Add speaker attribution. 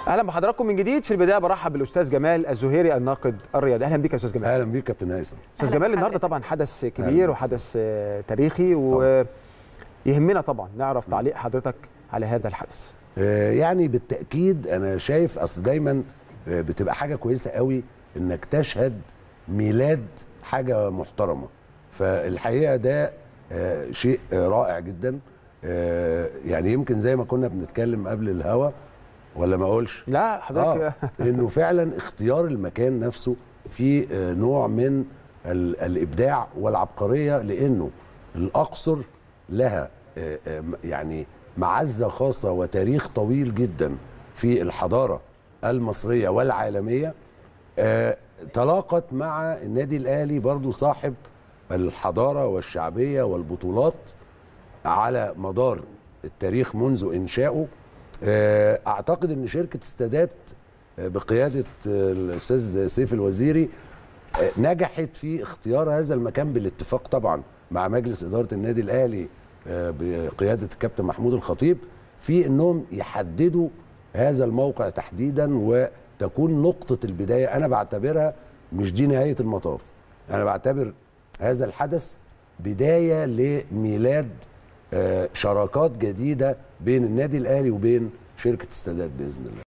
Speaker 1: اهلا بحضراتكم من جديد في البدايه برحب بالاستاذ جمال الزهيري الناقد الرياضي اهلا بك يا استاذ جمال
Speaker 2: اهلا بيك كابتن هيثم
Speaker 1: استاذ
Speaker 3: أهلا
Speaker 1: جمال النهارده
Speaker 3: بحضرتك.
Speaker 1: طبعا حدث
Speaker 2: أهلا
Speaker 1: كبير
Speaker 2: بك.
Speaker 1: وحدث آه، تاريخي ويهمنا طبعا نعرف تعليق حضرتك على هذا الحدث
Speaker 2: آه، يعني بالتاكيد انا شايف اصل دايما آه، بتبقى حاجه كويسه قوي انك تشهد ميلاد حاجه محترمه فالحقيقه ده آه، شيء آه، رائع جدا آه، يعني يمكن زي ما كنا بنتكلم قبل الهوا ولا ما اقولش
Speaker 1: لا حضرتك
Speaker 2: آه انه فعلا اختيار المكان نفسه في آه، نوع من ال- الابداع والعبقريه لانه الاقصر لها آه، آه، م- يعني معزه خاصه وتاريخ طويل جدا في الحضاره المصريه والعالميه آه، تلاقت مع النادي الاهلي برضو صاحب الحضاره والشعبيه والبطولات على مدار التاريخ منذ انشائه آه، اعتقد ان شركه استادات آه، بقياده آه، الاستاذ سيف الوزيري آه، نجحت في اختيار هذا المكان بالاتفاق طبعا مع مجلس اداره النادي الاهلي آه، بقياده الكابتن محمود الخطيب في انهم يحددوا هذا الموقع تحديدا وتكون نقطه البدايه انا بعتبرها مش دي نهايه المطاف انا بعتبر هذا الحدث بدايه لميلاد آه، شراكات جديده بين النادي الاهلي وبين شركه استادات باذن الله